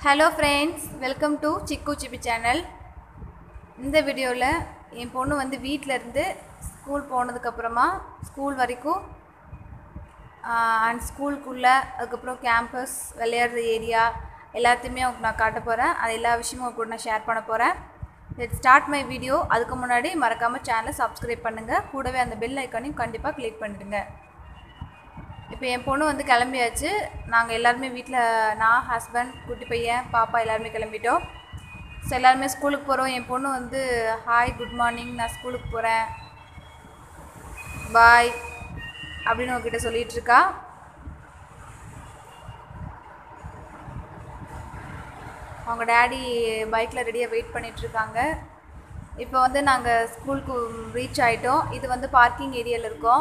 hello friends welcome to சிக்கு சிப்பி channel இந்த வீடியோவில் என் பொண்ணு வந்து வீட்டில் இருந்து ஸ்கூல் போனதுக்கப்புறமா ஸ்கூல் வரைக்கும் அண்ட் ஸ்கூலுக்குள்ளே அதுக்கப்புறம் கேம்பஸ் விளையாடுற ஏரியா எல்லாத்தையுமே உங்களுக்கு நான் காட்ட போகிறேன் அது எல்லா விஷயமும் உங்க கூட நான் ஷேர் பண்ண போகிறேன் லெட் ஸ்டார்ட் மை வீடியோ அதுக்கு முன்னாடி மறக்காமல் சேனலை சப்ஸ்கிரைப் பண்ணுங்கள் கூடவே அந்த பெல் ஐக்கானையும் கண்டிப்பாக கிளிக் பண்ணிடுங்க இப்போ என் பொண்ணு வந்து கிளம்பியாச்சு நாங்கள் எல்லாருமே வீட்டில் நான் ஹஸ்பண்ட் குட்டி பையன் பாப்பா எல்லாருமே கிளம்பிட்டோம் ஸோ எல்லாருமே ஸ்கூலுக்கு போகிறோம் என் பொண்ணு வந்து ஹாய் குட் மார்னிங் நான் ஸ்கூலுக்கு போகிறேன் பாய் அப்படின்னு உங்ககிட்ட சொல்லிட்டு இருக்கா அவங்க டேடி பைக்கில் ரெடியாக வெயிட் பண்ணிகிட்ருக்காங்க இப்போ வந்து நாங்கள் ஸ்கூலுக்கு ரீச் ஆகிட்டோம் இது வந்து பார்க்கிங் ஏரியாவில் இருக்கோம்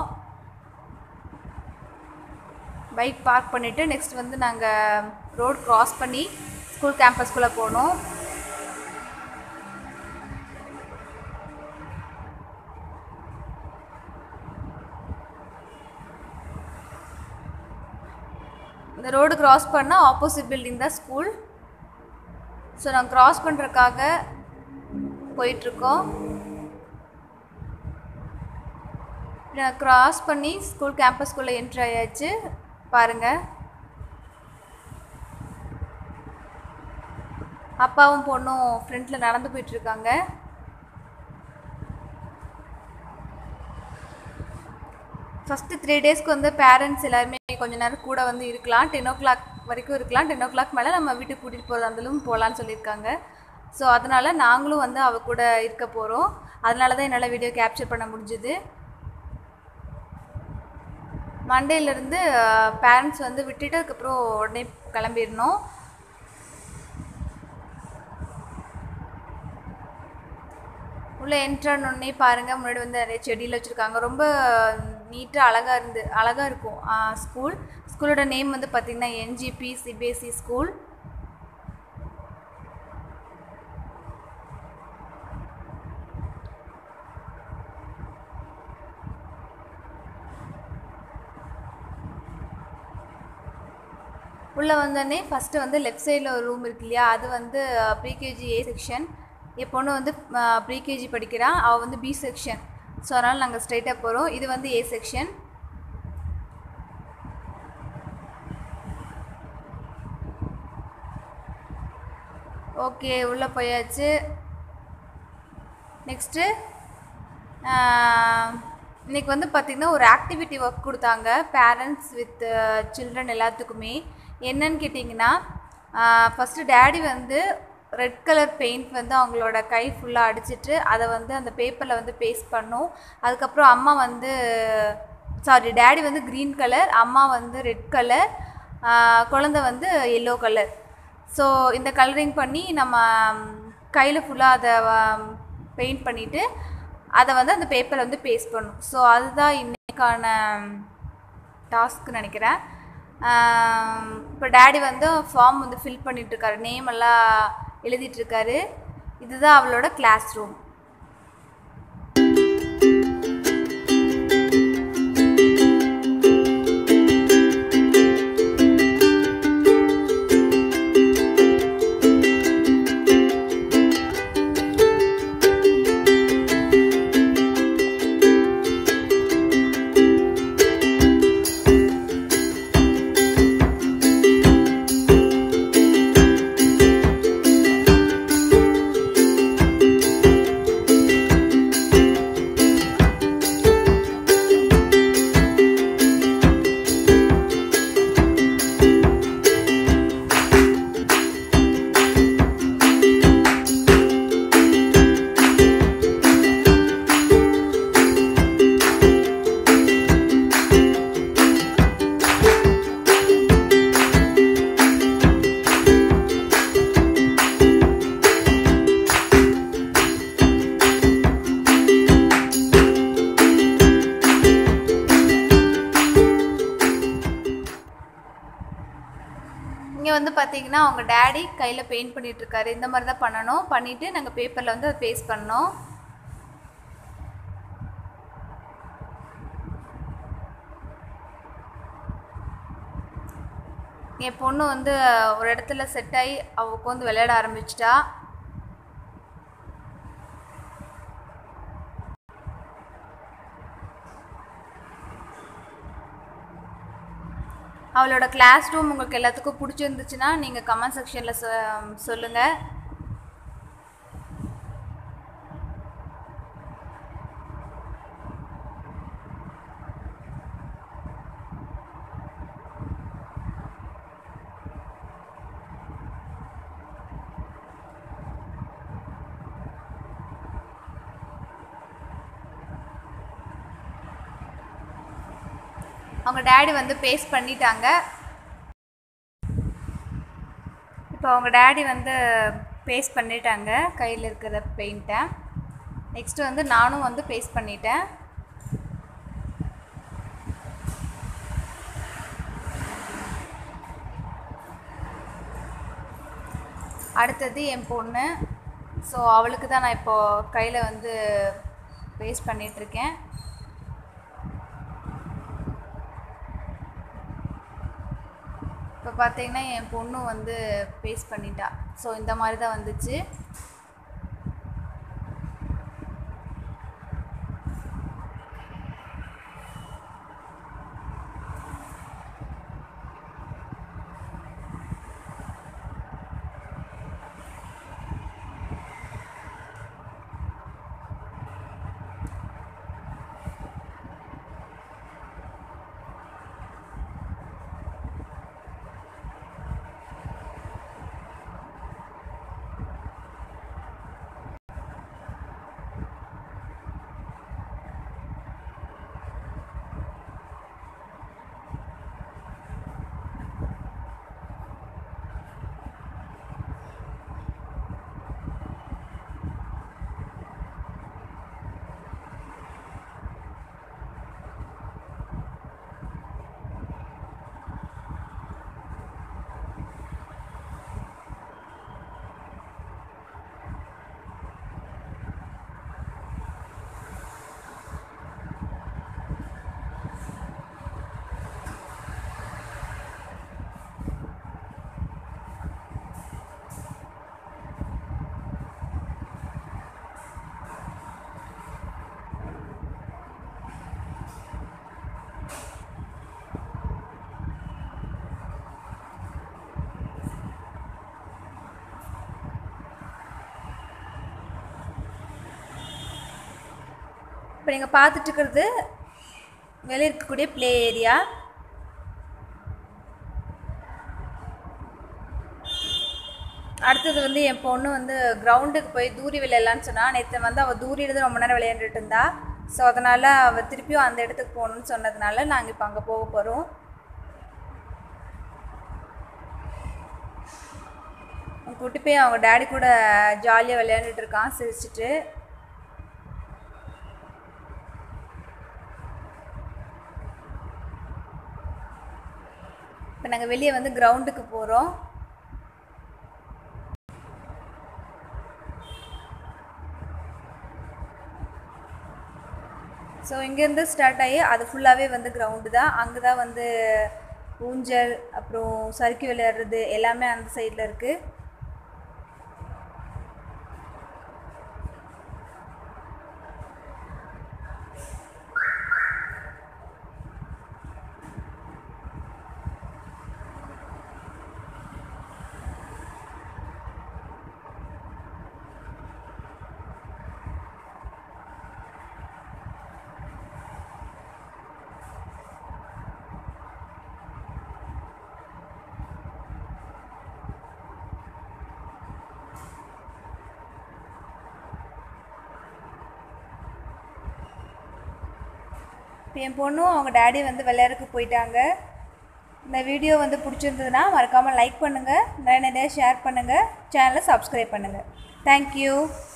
பைக் பார்க் பண்ணிவிட்டு நெக்ஸ்ட் வந்து நாங்கள் ரோட் க்ராஸ் பண்ணி ஸ்கூல் கேம்பஸ்குள்ளே போனோம் இந்த ரோடு கிராஸ் பண்ணால் ஆப்போசிட் பில்டிங் தான் ஸ்கூல் ஸோ நாங்கள் க்ராஸ் பண்ணுறதுக்காக போயிட்டுருக்கோம் நான் க்ராஸ் பண்ணி ஸ்கூல் கேம்பஸ்குள்ளே என்ட்ரி ஆயாச்சு பாருங்கள் அப்பாவும் பொண்ணும் ஃப்ரண்ட்டில் நடந்து போயிட்டுருக்காங்க ஃபஸ்ட்டு த்ரீ டேஸ்க்கு வந்து பேரண்ட்ஸ் எல்லாருமே கொஞ்ச நேரம் கூட வந்து இருக்கலாம் டென் ஓ கிளாக் வரைக்கும் இருக்கலாம் டென் ஓ கிளாக் மேலே நம்ம வீட்டுக்கு கூட்டிகிட்டு போகிறதா இருந்தாலும் போகலான்னு சொல்லியிருக்காங்க ஸோ அதனால் நாங்களும் வந்து அவ கூட இருக்க போகிறோம் அதனால தான் என்னால் வீடியோ கேப்சர் பண்ண முடிஞ்சுது மண்டேலேருந்து பேரண்ட்ஸ் வந்து விட்டுட்டு அதுக்கப்புறம் உடனே கிளம்பிடணும் உள்ளே என்ட்ரானோடனே பாருங்கள் முன்னாடி வந்து நிறைய செடியில் வச்சுருக்காங்க ரொம்ப நீட்டாக அழகாக இருந்து அழகாக இருக்கும் ஸ்கூல் ஸ்கூலோட நேம் வந்து பார்த்திங்கன்னா என்ஜிபி சிபிஎஸ்சி ஸ்கூல் உள்ளே வந்தோடனே ஃபஸ்ட்டு வந்து லெஃப்ட் சைடில் ஒரு ரூம் இருக்கு இல்லையா அது வந்து ப்ரீகேஜி ஏ செக்ஷன் என் பொண்ணு வந்து ப்ரீகேஜி படிக்கிறான் அவள் வந்து பி செக்ஷன் ஸோ அதனால் நாங்கள் ஸ்ட்ரைட்டாக போகிறோம் இது வந்து ஏ செக்ஷன் ஓகே உள்ளே போயாச்சு நெக்ஸ்ட்டு இன்றைக்கி வந்து பார்த்திங்கன்னா ஒரு ஆக்டிவிட்டி ஒர்க் கொடுத்தாங்க பேரண்ட்ஸ் வித் சில்ட்ரன் எல்லாத்துக்குமே என்னன்னு கேட்டிங்கன்னா ஃபஸ்ட்டு டேடி வந்து ரெட் கலர் பெயிண்ட் வந்து அவங்களோட கை ஃபுல்லாக அடிச்சிட்டு அதை வந்து அந்த பேப்பரில் வந்து பேஸ்ட் பண்ணும் அதுக்கப்புறம் அம்மா வந்து சாரி டேடி வந்து க்ரீன் கலர் அம்மா வந்து ரெட் கலர் குழந்த வந்து எல்லோ கலர் ஸோ இந்த கலரிங் பண்ணி நம்ம கையில் ஃபுல்லாக அதை பெயிண்ட் பண்ணிவிட்டு அதை வந்து அந்த பேப்பரில் வந்து பேஸ்ட் பண்ணும் ஸோ அதுதான் இன்றைக்கான டாஸ்க்கு நினைக்கிறேன் இப்போ டேடி வந்து ஃபார்ம் வந்து ஃபில் பண்ணிகிட்ருக்காரு நேம் எல்லாம் எழுதிட்டுருக்காரு இதுதான் அவளோட கிளாஸ் ரூம் இங்கே வந்து பார்த்தீங்கன்னா அவங்க டேடி கையில் பெயிண்ட் பண்ணிகிட்ருக்காரு இந்த மாதிரி தான் பண்ணணும் பண்ணிவிட்டு நாங்கள் பேப்பரில் வந்து அதை பேஸ்ட் பண்ணோம் என் பொண்ணு வந்து ஒரு இடத்துல செட் ஆகி அவளுக்கு வந்து விளையாட ஆரம்பிச்சிட்டா அவளோட கிளாஸ் ரூம் உங்களுக்கு எல்லாத்துக்கும் பிடிச்சிருந்துச்சுன்னா நீங்கள் கமெண்ட் செக்ஷனில் சொ சொல்லுங்கள் அவங்க டேடி வந்து பேஸ்ட் பண்ணிட்டாங்க இப்போ அவங்க டேடி வந்து பேஸ்ட் பண்ணிட்டாங்க கையில் இருக்கிற பெயிண்ட்டை நெக்ஸ்ட்டு வந்து நானும் வந்து பேஸ்ட் பண்ணிட்டேன் அடுத்தது என் பொண்ணு ஸோ அவளுக்கு தான் நான் இப்போது கையில் வந்து பேஸ்ட் பண்ணிகிட்ருக்கேன் இப்போ பார்த்தீங்கன்னா என் பொண்ணு வந்து பேஸ்ட் பண்ணிட்டா ஸோ இந்த மாதிரி தான் வந்துச்சு இப்போ நீங்கள் பார்த்துட்டு இருக்கிறது வெளியே இருக்கக்கூடிய ப்ளே ஏரியா அடுத்தது வந்து என் பொண்ணு வந்து கிரவுண்டுக்கு போய் தூரி விளையாடலான்னு சொன்னா நேற்று வந்து அவள் தூரியில ரொம்ப நேரம் விளையாண்டுட்டு இருந்தா ஸோ அதனால் அவள் திருப்பியும் அந்த இடத்துக்கு போகணுன்னு சொன்னதுனால நாங்கள் இப்போ அங்கே போக போகிறோம் கூட்டி போய் அவங்க டேடி கூட ஜாலியாக விளையாண்டுட்டு இருக்கான் சிரிச்சிட்டு இப்போ நாங்கள் வெளியே வந்து கிரவுண்டுக்கு போகிறோம் ஸோ இங்கேருந்து ஸ்டார்ட் ஆகி அது ஃபுல்லாகவே வந்து கிரவுண்டு தான் அங்கே தான் வந்து ஊஞ்சல் அப்புறம் சறுக்கி விளையாடுறது எல்லாமே அந்த சைடில் இருக்குது இப்போ என் பொண்ணும் அவங்க டேடி வந்து விளையாடுறதுக்கு போயிட்டாங்க இந்த வீடியோ வந்து பிடிச்சிருந்ததுன்னா மறக்காமல் லைக் பண்ணுங்கள் நிறைய நிறைய ஷேர் பண்ணுங்கள் சேனலை சப்ஸ்கிரைப் பண்ணுங்கள் தேங்க்யூ